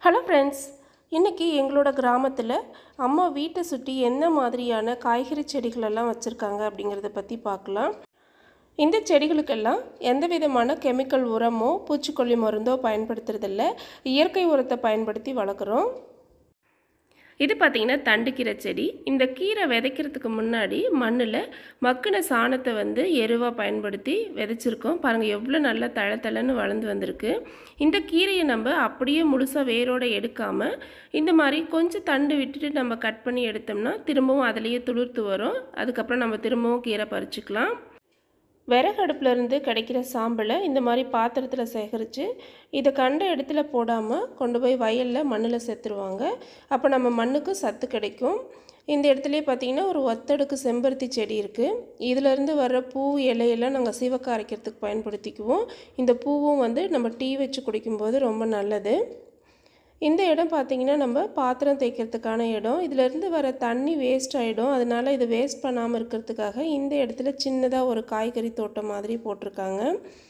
hello friends இன்றைக்கி எங்களோட கிராமத்தில் அம்மா வீட்டை சுற்றி என்ன மாதிரியான காய்கறி செடிகளெல்லாம் வச்சுருக்காங்க அப்படிங்கிறத பற்றி பார்க்கலாம் இந்த செடிகளுக்கெல்லாம் எந்த விதமான கெமிக்கல் உரமோ பூச்சிக்கொல்லி மருந்தோ பயன்படுத்துறதில்ல இயற்கை உரத்தை பயன்படுத்தி வளர்க்குறோம் இது பார்த்திங்கன்னா தண்டுக்கீரை செடி இந்த கீரை விதைக்கிறதுக்கு முன்னாடி மண்ணில் மக்கின சாணத்தை வந்து எருவாக பயன்படுத்தி விதைச்சிருக்கோம் பாருங்கள் எவ்வளோ நல்லா தழ தழன்னு வளர்ந்து வந்திருக்கு இந்த கீரையை நம்ம அப்படியே முழுசாக வேரோடு எடுக்காமல் இந்த மாதிரி கொஞ்சம் தண்டு விட்டுட்டு நம்ம கட் பண்ணி எடுத்தோம்னா திரும்பவும் அதிலேயே துளிர்த்து வரும் அதுக்கப்புறம் நம்ம திரும்பவும் கீரை பறிச்சுக்கலாம் விறகு அடுப்புலேருந்து கிடைக்கிற சாம்பலை இந்த மாதிரி பாத்திரத்தில் சேகரித்து இதை கண்ட இடத்துல போடாமல் கொண்டு போய் வயலில் மண்ணில் சேர்த்துருவாங்க அப்போ நம்ம மண்ணுக்கு சத்து கிடைக்கும் இந்த இடத்துலையே பார்த்தீங்கன்னா ஒரு ஒத்தடுக்கு செம்பருத்தி செடி இருக்குது இதிலேருந்து வர்ற பூ இலையெல்லாம் நாங்கள் சீவக்காய் அரைக்கிறதுக்கு பயன்படுத்திக்குவோம் இந்த பூவும் வந்து நம்ம டீ வச்சு குடிக்கும்போது ரொம்ப நல்லது இந்த இடம் பார்த்திங்கன்னா நம்ம பாத்திரம் தேய்க்கிறதுக்கான இடம் இதிலேருந்து வர தண்ணி வேஸ்ட் ஆகிடும் அதனால் இது வேஸ்ட் பண்ணாமல் இருக்கிறதுக்காக இந்த இடத்துல சின்னதாக ஒரு காய்கறி தோட்டம் மாதிரி போட்டிருக்காங்க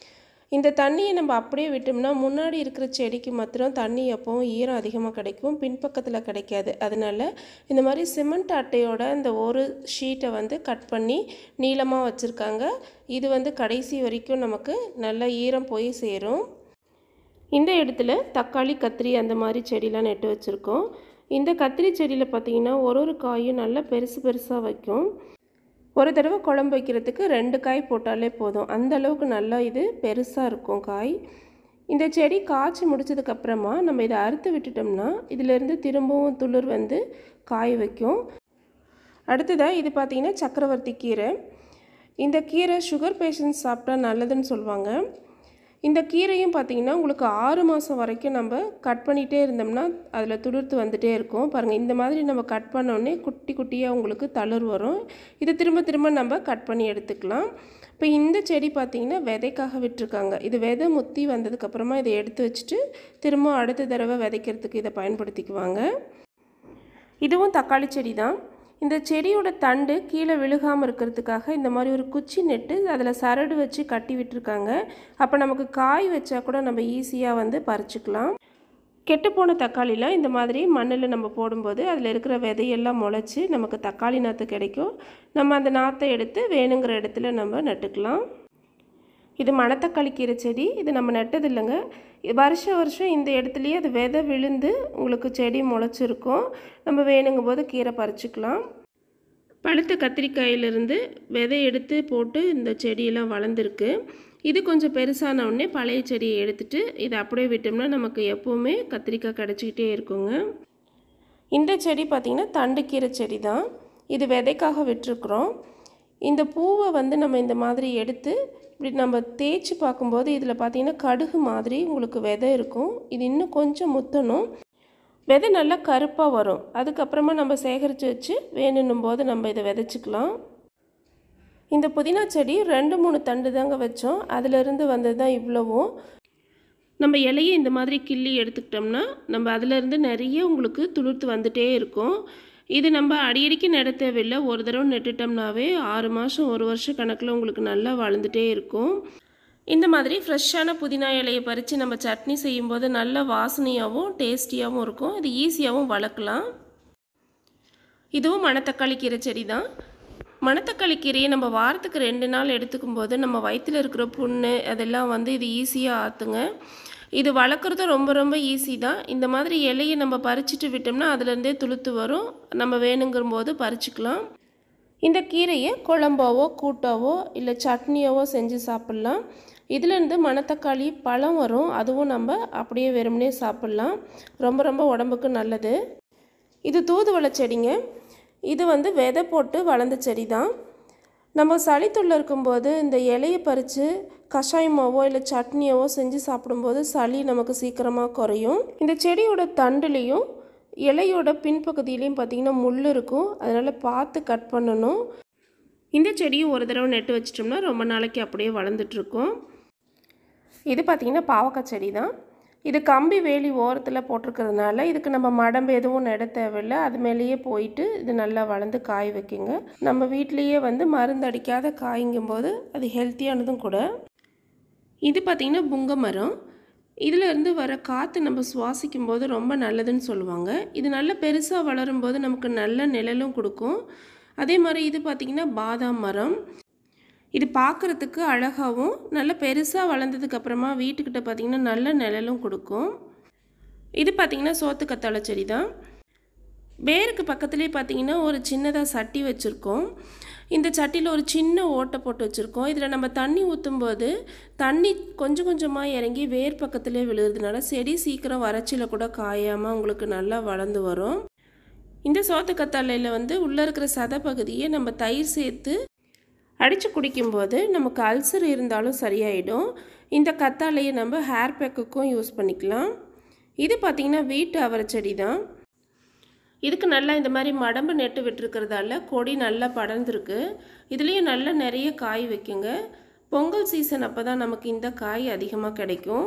இந்த தண்ணியை நம்ம அப்படியே விட்டோம்னா முன்னாடி இருக்கிற செடிக்கு மாத்திரம் தண்ணி எப்பவும் ஈரம் அதிகமாக கிடைக்கும் பின்பக்கத்தில் கிடைக்காது அதனால் இந்த மாதிரி சிமெண்ட் அட்டையோட இந்த ஒரு ஷீட்டை வந்து கட் பண்ணி நீளமாக வச்சுருக்காங்க இது வந்து கடைசி வரைக்கும் நமக்கு நல்ல ஈரம் போய் சேரும் இந்த இடத்துல தக்காளி கத்திரி அந்த மாதிரி செடிலாம் நட்டு வச்சுருக்கோம் இந்த கத்திரி செடியில் பார்த்திங்கன்னா ஒரு ஒரு காயும் நல்லா பெருசு பெருசாக வைக்கும் ஒரு தடவை குழம்பு வைக்கிறதுக்கு ரெண்டு காய் போட்டாலே போதும் அந்த அளவுக்கு நல்லா இது பெருசாக இருக்கும் காய் இந்த செடி காய்ச்சி முடிச்சதுக்கப்புறமா நம்ம இதை அறுத்து விட்டுட்டோம்னா இதிலேருந்து திரும்பவும் துளிர் வந்து காய் வைக்கும் அடுத்ததாக இது பார்த்திங்கன்னா சக்கரவர்த்தி கீரை இந்த கீரை சுகர் பேஷண்ட்ஸ் சாப்பிட்டா நல்லதுன்னு சொல்லுவாங்க இந்த கீரையும் பார்த்திங்கன்னா உங்களுக்கு ஆறு மாதம் வரைக்கும் நம்ம கட் பண்ணிகிட்டே இருந்தோம்னா அதில் துளிர்த்து வந்துகிட்டே இருக்கும் பாருங்கள் இந்த மாதிரி நம்ம கட் பண்ணோடனே குட்டி குட்டியாக உங்களுக்கு தளிர் வரும் இது திரும்ப திரும்ப நம்ம கட் பண்ணி எடுத்துக்கலாம் இப்போ இந்த செடி பார்த்திங்கன்னா விதைக்காக விட்டுருக்காங்க இது விதை முத்தி வந்ததுக்கப்புறமா இதை எடுத்து வச்சுட்டு திரும்ப அடுத்த தடவை விதைக்கிறதுக்கு இதை பயன்படுத்திக்குவாங்க இதுவும் தக்காளி செடி தான் இந்த செடியோட தண்டு கீழே விழுகாமல் இருக்கிறதுக்காக இந்த மாதிரி ஒரு குச்சி நெட்டு அதில் சரடு வச்சு கட்டி விட்டுருக்காங்க அப்போ நமக்கு காய் வச்சா கூட நம்ம ஈஸியாக வந்து பறிச்சுக்கலாம் கெட்டுப்போன தக்காளிலாம் இந்த மாதிரி மண்ணில் நம்ம போடும்போது அதில் இருக்கிற விதையெல்லாம் முளைச்சி நமக்கு தக்காளி நாற்று கிடைக்கும் நம்ம அந்த நாற்றை எடுத்து வேணுங்கிற இடத்துல நம்ம நட்டுக்கலாம் இது மணத்தக்காளி கீரை செடி இது நம்ம நட்டது இல்லைங்க வருஷம் வருஷம் இந்த இடத்துலையே அது விதை விழுந்து உங்களுக்கு செடி முளைச்சிருக்கும் நம்ம வேணுங்கும் போது கீரை பறிச்சுக்கலாம் பழுத்த கத்திரிக்காயிலிருந்து விதை எடுத்து போட்டு இந்த செடியெல்லாம் வளர்ந்துருக்கு இது கொஞ்சம் பெருசான உடனே பழைய செடியை எடுத்துட்டு இதை அப்படியே விட்டோம்னா நமக்கு எப்போவுமே கத்திரிக்காய் கிடச்சிக்கிட்டே இருக்குங்க இந்த செடி பார்த்திங்கன்னா தண்டுக்கீரை செடி தான் இது விதைக்காக விட்டுருக்குறோம் இந்த பூவை வந்து நம்ம இந்த மாதிரி எடுத்து இப்படி நம்ம தேய்ச்சி பார்க்கும்போது இதில் பார்த்திங்கன்னா கடுகு மாதிரி உங்களுக்கு விதை இருக்கும் இது இன்னும் கொஞ்சம் முத்தணும் விதை நல்லா கருப்பாக வரும் அதுக்கப்புறமா நம்ம சேகரித்து வச்சு வேணுன்னும் போது நம்ம இதை விதைச்சிக்கலாம் இந்த புதினா செடி ரெண்டு மூணு தண்டு தாங்க வச்சோம் அதிலிருந்து வந்தது தான் இவ்வளவும் நம்ம இலையை இந்த மாதிரி கிள்ளி எடுத்துக்கிட்டோம்னா நம்ம அதிலேருந்து நிறைய உங்களுக்கு துளிர்த்து வந்துட்டே இருக்கும் இது நம்ம அடிக்கடிக்கு நட தேவையில்லை ஒரு தடவை நட்டுட்டோம்னாவே ஆறு மாதம் ஒரு வருஷம் கணக்கில் உங்களுக்கு நல்லா வளர்ந்துட்டே இருக்கும் இந்த மாதிரி ஃப்ரெஷ்ஷான புதினா இலையை பறித்து நம்ம சட்னி செய்யும்போது நல்ல வாசனையாகவும் டேஸ்டியாகவும் இருக்கும் இது ஈஸியாகவும் வளர்க்கலாம் இதுவும் மணத்தக்காளி கீரை செடி தான் மணத்தக்காளி கீரையை நம்ம வாரத்துக்கு ரெண்டு நாள் எடுத்துக்கும் போது நம்ம வயிற்றில் இருக்கிற புண்ணு அதெல்லாம் வந்து இது ஈஸியாக ஆற்றுங்க இது வளர்க்குறது ரொம்ப ரொம்ப ஈஸி தான் இந்த மாதிரி இலையை நம்ம பறிச்சுட்டு விட்டோம்னா அதுலேருந்தே துளுத்து வரும் நம்ம வேணுங்கிற போது பறிச்சுக்கலாம் இந்த கீரையை குழம்பாவோ கூட்டாவோ இல்லை சட்னியாவோ செஞ்சு சாப்பிட்லாம் இதுலேருந்து மணத்தக்காளி பழம் வரும் அதுவும் நம்ம அப்படியே வெறுமனே சாப்பிட்லாம் ரொம்ப ரொம்ப உடம்புக்கு நல்லது இது தூதுவளை செடிங்க இது வந்து விதை போட்டு வளர்ந்த செடி தான் நம்ம சளித்தொல்லை இருக்கும்போது இந்த இலையை பறித்து கஷாயமாவோ இல்லை சட்னியாவோ செஞ்சு சாப்பிடும்போது சளி நமக்கு சீக்கிரமாக குறையும் இந்த செடியோட தண்டுலேயும் இலையோட பின்பகுதியிலையும் பார்த்திங்கன்னா முள் இருக்கும் அதனால் பார்த்து கட் பண்ணணும் இந்த செடியும் ஒரு தடவை நட்டு வச்சிட்டோம்னா ரொம்ப நாளைக்கு அப்படியே வளர்ந்துட்டுருக்கும் இது பார்த்திங்கன்னா பாவக்காய் செடி தான் இது கம்பி வேலி ஓரத்தில் போட்டிருக்கிறதுனால இதுக்கு நம்ம மடம்பு எதுவும் நட தேவையில்லை அது மேலேயே போயிட்டு இது நல்லா வளர்ந்து காய் வைக்குங்க நம்ம வீட்லேயே வந்து மருந்து அடிக்காத காய்ங்கும்போது அது ஹெல்த்தியானதும் கூட இது பார்த்திங்கன்னா புங்க மரம் இதிலேருந்து வர காற்று நம்ம சுவாசிக்கும் போது ரொம்ப நல்லதுன்னு சொல்லுவாங்க இது நல்ல பெருசாக வளரும்போது நமக்கு நல்ல நிழலும் கொடுக்கும் அதே மாதிரி இது பார்த்திங்கன்னா பாதாம் மரம் இது பார்க்குறதுக்கு அழகாகவும் நல்ல பெருசாக வளர்ந்ததுக்கு அப்புறமா வீட்டுக்கிட்ட பார்த்திங்கன்னா நல்ல நிழலும் கொடுக்கும் இது பார்த்திங்கன்னா சோத்து கத்தாழை செடி தான் வேருக்கு பக்கத்துலேயே பார்த்தீங்கன்னா ஒரு சின்னதாக சட்டி வச்சுருக்கோம் இந்த சட்டியில் ஒரு சின்ன ஓட்டை போட்டு வச்சுருக்கோம் இதில் நம்ம தண்ணி ஊற்றும்போது தண்ணி கொஞ்சம் கொஞ்சமாக இறங்கி வேர் பக்கத்துலேயே விழுகிறதுனால செடி சீக்கிரம் வறட்சியில் கூட காயாமல் உங்களுக்கு நல்லா வளர்ந்து வரும் இந்த சோத்து கத்தாழையில் வந்து உள்ளே இருக்கிற சத பகுதியை நம்ம தயிர் சேர்த்து அடித்து குடிக்கும்போது நமக்கு அல்சர் இருந்தாலும் சரியாயிடும் இந்த கத்தாழையை நம்ம ஹேர் பேக்குக்கும் யூஸ் பண்ணிக்கலாம் இது பார்த்திங்கன்னா வீட்டு அவரை செடி தான் இதுக்கு நல்லா இந்த மாதிரி மடம்பு நெட்டு விட்டுருக்கிறதால கொடி நல்லா படர்ந்துருக்கு இதுலேயும் நல்லா நிறைய காய் வைக்குங்க பொங்கல் சீசன் அப்போ தான் நமக்கு இந்த காய் அதிகமாக கிடைக்கும்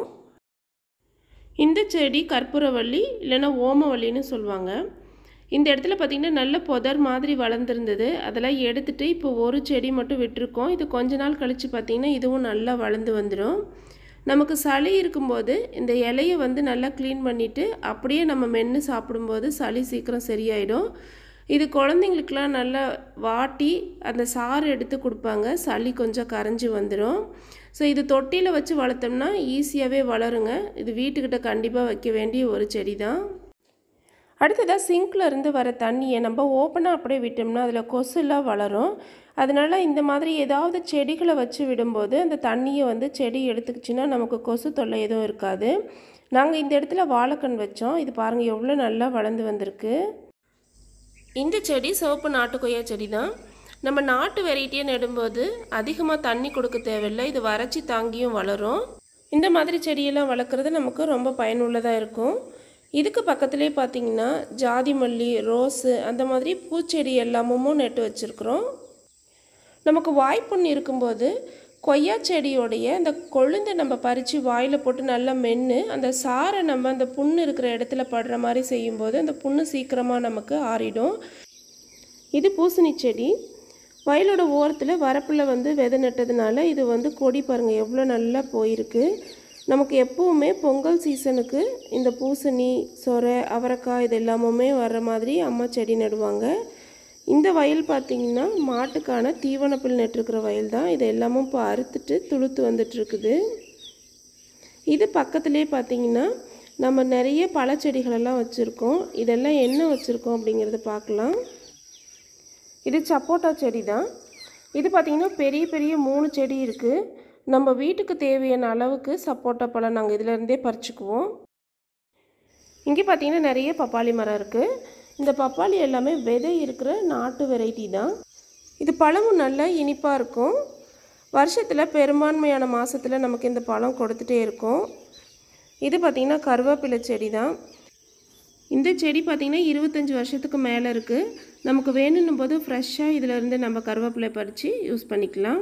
இந்த செடி கற்பூரவள்ளி இல்லைன்னா ஓமவல்லின்னு சொல்லுவாங்க இந்த இடத்துல பார்த்திங்கன்னா நல்ல புதர் மாதிரி வளர்ந்துருந்தது அதெல்லாம் எடுத்துகிட்டு இப்போ ஒரு செடி மட்டும் விட்டுருக்கோம் இது கொஞ்ச நாள் கழித்து பார்த்திங்கன்னா இதுவும் நல்லா வளர்ந்து வந்துடும் நமக்கு சளி இருக்கும்போது இந்த இலையை வந்து நல்லா க்ளீன் பண்ணிவிட்டு அப்படியே நம்ம மென்று சாப்பிடும்போது சளி சீக்கிரம் சரியாயிடும் இது குழந்தைங்களுக்கெலாம் நல்லா வாட்டி அந்த சாறு எடுத்து கொடுப்பாங்க சளி கொஞ்சம் கரைஞ்சி வந்துடும் ஸோ இது தொட்டியில் வச்சு வளர்த்தோம்னா ஈஸியாகவே வளருங்க இது வீட்டுக்கிட்ட கண்டிப்பாக வைக்க வேண்டிய ஒரு செடி தான் அடுத்ததாக சிங்க்கில் இருந்து வர தண்ணியை நம்ம ஓப்பனாக அப்படியே விட்டோம்னா அதில் கொசுலாம் வளரும் அதனால் இந்த மாதிரி ஏதாவது செடிகளை வச்சு விடும்போது அந்த தண்ணியை வந்து செடி எடுத்துக்கிச்சின்னா நமக்கு கொசு தொல்லை எதுவும் இருக்காது நாங்கள் இந்த இடத்துல வாழைக்கண் வச்சோம் இது பாருங்கள் எவ்வளோ நல்லா வளர்ந்து வந்திருக்கு இந்த செடி சிவப்பு நாட்டு கொய்யா செடி தான் நம்ம நாட்டு வெரைட்டியை நடும்போது அதிகமாக தண்ணி கொடுக்க தேவையில்லை இது வறட்சி தாங்கியும் வளரும் இந்த மாதிரி செடியெல்லாம் வளர்க்குறது நமக்கு ரொம்ப பயனுள்ளதாக இருக்கும் இதுக்கு பக்கத்துலேயே பார்த்தீங்கன்னா ஜாதி மல்லி ரோஸு அந்த மாதிரி பூச்செடி எல்லாமும் நட்டு வச்சுருக்குறோம் நமக்கு வாய்ப்புண்ணு இருக்கும்போது கொய்யா செடியோடைய அந்த கொழுந்தை நம்ம பறித்து வாயில் போட்டு நல்லா மென்று அந்த சாரை நம்ம அந்த புண்ணு இருக்கிற இடத்துல படுற மாதிரி செய்யும்போது அந்த புண்ணு சீக்கிரமாக நமக்கு ஆறிடும் இது பூசணி செடி வயலோட ஓரத்தில் வரப்பில் வந்து விதை நட்டதுனால இது வந்து கொடி பாருங்கள் எவ்வளோ நல்லா போயிருக்கு நமக்கு எப்போவுமே பொங்கல் சீசனுக்கு இந்த பூசணி சொரை அவரைக்காய் இது எல்லாமுமே வர்ற மாதிரி அம்மா செடி நடுவாங்க இந்த வயல் பார்த்திங்கன்னா மாட்டுக்கான தீவனப்புல் நட்டுருக்கிற வயல் தான் இது எல்லாமும் இப்போ அறுத்துட்டு துளுத்து வந்துட்டுருக்குது இது பக்கத்துலேயே பார்த்திங்கன்னா நம்ம நிறைய பழச்செடிகளெல்லாம் வச்சுருக்கோம் இதெல்லாம் என்ன வச்சுருக்கோம் அப்படிங்கிறத பார்க்கலாம் இது சப்போட்டா செடி தான் இது பார்த்திங்கன்னா பெரிய பெரிய மூணு செடி இருக்குது நம்ம வீட்டுக்கு தேவையான அளவுக்கு சப்போட்டா பழம் நாங்கள் இதிலேருந்தே பறிச்சுக்குவோம் இங்கே பார்த்திங்கன்னா நிறைய பப்பாளி மரம் இருக்குது இந்த பப்பாளி எல்லாமே விதை இருக்கிற நாட்டு வெரைட்டி தான் இது பழமும் நல்லா இனிப்பாக இருக்கும் வருஷத்தில் பெரும்பான்மையான மாதத்தில் நமக்கு இந்த பழம் கொடுத்துட்டே இருக்கும் இது பார்த்திங்கன்னா கருவேப்பிலை செடி தான் இந்த செடி பார்த்திங்கன்னா இருபத்தஞ்சி வருஷத்துக்கு மேலே இருக்குது நமக்கு வேணுன்னும் போது ஃப்ரெஷ்ஷாக இதிலேருந்து நம்ம கருவேப்பிலை பறித்து யூஸ் பண்ணிக்கலாம்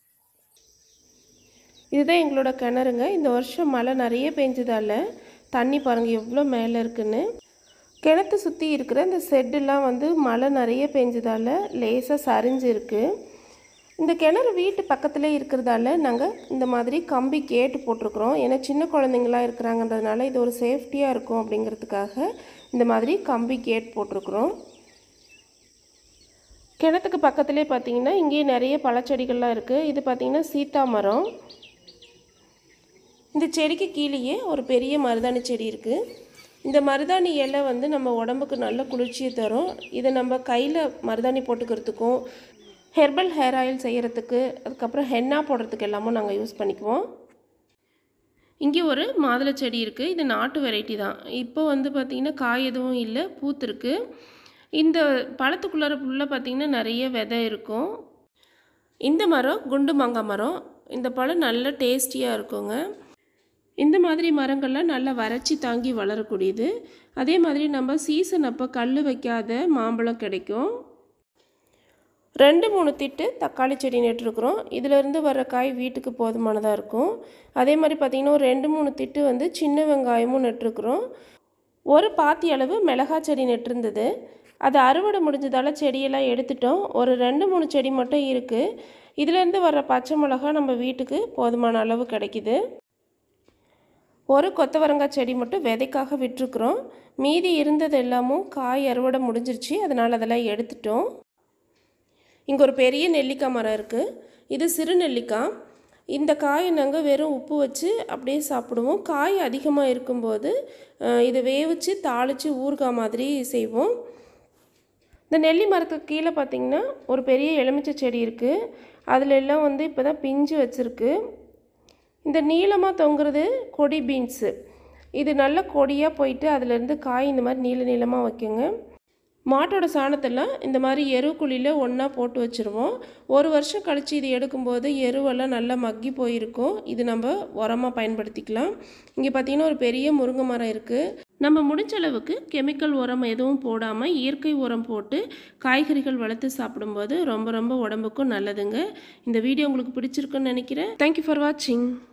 இதுதான் எங்களோட கிணறுங்க இந்த வருஷம் மழை நிறைய பெஞ்சதால் தண்ணி பாருங்கள் எவ்வளோ மேலே இருக்குன்னு கிணத்து சுற்றி இருக்கிற இந்த செட்டெல்லாம் வந்து மழை நிறைய பெஞ்சதால் லேசாக சரிஞ்சு இருக்குது இந்த கிணறு வீட்டு பக்கத்துலேயே இருக்கிறதால நாங்கள் இந்த மாதிரி கம்பி கேட்டு போட்டிருக்கிறோம் ஏன்னா சின்ன குழந்தைங்களாம் இருக்கிறாங்கன்றதுனால இது ஒரு சேஃப்டியாக இருக்கும் அப்படிங்கிறதுக்காக இந்த மாதிரி கம்பி கேட் போட்டிருக்கிறோம் கிணத்துக்கு பக்கத்துலேயே பார்த்தீங்கன்னா இங்கேயே நிறைய பழச்செடிகள்லாம் இருக்குது இது பார்த்திங்கன்னா சீத்தா மரம் இந்த செடிக்கு கீழேயே ஒரு பெரிய மருதாணி செடி இருக்குது இந்த மருதாணி இலை வந்து நம்ம உடம்புக்கு நல்ல குளிர்ச்சியை தரும் இதை நம்ம கையில் மருதாணி போட்டுக்கிறதுக்கும் ஹெர்பல் ஹேர் ஆயில் செய்கிறதுக்கு அதுக்கப்புறம் ஹென்னா போடுறதுக்கு எல்லாமும் நாங்கள் யூஸ் பண்ணிக்குவோம் இங்கே ஒரு மாதுளை செடி இருக்குது இது நாட்டு வெரைட்டி தான் இப்போ வந்து பார்த்திங்கன்னா காய் எதுவும் இல்லை பூத்துருக்கு இந்த பழத்துக்குள்ளார ஃபுல்லாக பார்த்திங்கன்னா நிறைய விதை இருக்கும் இந்த மரம் குண்டு மாங்காய் மரம் இந்த பழம் நல்ல டேஸ்டியாக இருக்குங்க இந்த மாதிரி மரங்கள்லாம் நல்லா வறட்சி தாங்கி வளரக்கூடியது அதே மாதிரி நம்ம சீசன் அப்போ கல் வைக்காத மாம்பழம் கிடைக்கும் ரெண்டு மூணு திட்டு தக்காளி செடி நட்டுருக்குறோம் இதிலேருந்து வர காய் வீட்டுக்கு போதுமானதாக இருக்கும் அதே மாதிரி பார்த்திங்கன்னா ஒரு ரெண்டு மூணு திட்டு வந்து சின்ன வெங்காயமும் நட்டுருக்குறோம் ஒரு பாத்தி அளவு மிளகாய் செடி நட்டிருந்தது அது அறுவடை முடிஞ்சதால் செடியெல்லாம் எடுத்துட்டோம் ஒரு ரெண்டு மூணு செடி மட்டும் இருக்குது இதுலேருந்து வர பச்சை மிளகா நம்ம வீட்டுக்கு போதுமான அளவு கிடைக்கிது ஒரு கொத்தவரங்காய் செடி மட்டும் விதைக்காக விட்டுருக்குறோம் மீதி இருந்தது எல்லாமும் காய் அறுவடை முடிஞ்சிருச்சு அதனால் அதெல்லாம் எடுத்துட்டோம் இங்கே ஒரு பெரிய நெல்லிக்காய் மரம் இருக்குது இது சிறு நெல்லிக்காய் இந்த காயை நாங்கள் வெறும் உப்பு வச்சு அப்படியே சாப்பிடுவோம் காய் அதிகமாக இருக்கும்போது அஹ், இதை வேவிச்சு தாளித்து ஊறுகாய் மாதிரி செய்வோம் இந்த நெல்லி மரத்துக்கு கீழே பார்த்தீங்கன்னா ஒரு பெரிய எலுமிச்சை செடி இருக்குது அதில் எல்லாம் வந்து இப்போ தான் பிஞ்சு வச்சுருக்கு இந்த நீளமாக தொங்குறது கொடி பீன்ஸு இது நல்ல கொடியாக போயிட்டு அதுலேருந்து காய் இந்த மாதிரி நீள நீளமாக வைக்குங்க மாட்டோட சாணத்தெல்லாம் இந்த மாதிரி எரு குழியில் ஒன்றா போட்டு வச்சுருவோம் ஒரு வருஷம் கழித்து இது எடுக்கும்போது எருவெல்லாம் நல்லா மக்கி போயிருக்கும் இது நம்ம உரமாக பயன்படுத்திக்கலாம் இங்கே பார்த்தீங்கன்னா ஒரு பெரிய முருங்கை மரம் இருக்குது நம்ம முடிஞ்ச அளவுக்கு கெமிக்கல் உரம் எதுவும் போடாமல் இயற்கை உரம் போட்டு காய்கறிகள் வளர்த்து சாப்பிடும்போது ரொம்ப ரொம்ப உடம்புக்கும் நல்லதுங்க இந்த வீடியோ உங்களுக்கு பிடிச்சிருக்குன்னு நினைக்கிறேன் தேங்க்யூ ஃபார் வாட்சிங்